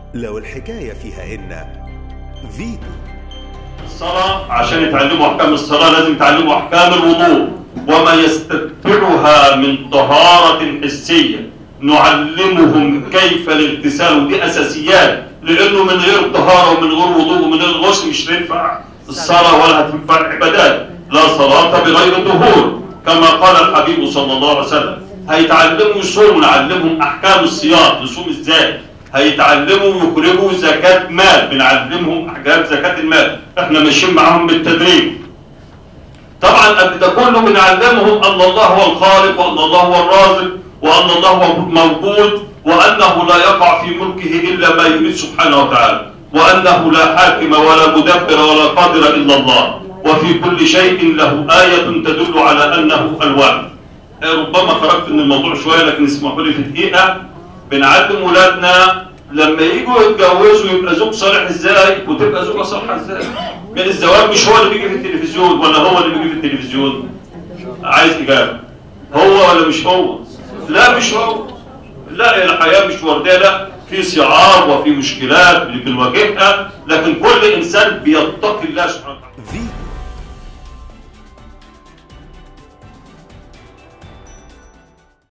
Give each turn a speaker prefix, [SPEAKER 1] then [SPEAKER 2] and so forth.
[SPEAKER 1] لو الحكاية فيها إن فيتو
[SPEAKER 2] الصلاة عشان يتعلموا أحكام الصلاة لازم يتعلموا أحكام الوضوء وما يستتبعها من طهارة حسية نعلمهم كيف الاغتسال ودي أساسيات لأنه من غير طهارة ومن غير وضوء ومن غير غسل مش هتنفع الصلاة ولا هتنفع العبادات لا صلاة بغير طهور كما قال الحبيب صلى الله عليه وسلم هيتعلموا يصوموا نعلمهم أحكام الصيام يصوم إزاي هيتعلموا يخرجوا زكاة مال بنعلمهم أحكام زكاة المال احنا ماشيين معاهم بالتدريج طبعا قبل ده كله بنعلمهم ان الله هو الخالق وان الله هو الرازق وان الله هو موجود وانه لا يقع في ملكه الا ما يريد سبحانه وتعالى وانه لا حاكم ولا مدبر ولا قادر الا الله وفي كل شيء له آية تدل على انه الواحد ربما خرجت من الموضوع شويه لكن اسمحوا لي في دقيقه بنعلم ولادنا لما يجوا يتجوزوا يبقى زوج صالح ازاي وتبقى زوجه صالحه ازاي من الزواج مش هو اللي بيجي في التلفزيون ولا هو اللي بيجي في التلفزيون عايز اجابه هو ولا مش هو لا مش هو لا الحياه مش ورديه لا في صعاب وفي مشكلات اللي بنواجهها لكن كل انسان بيتقي الله سبحانه وتعالى
[SPEAKER 1] فيتو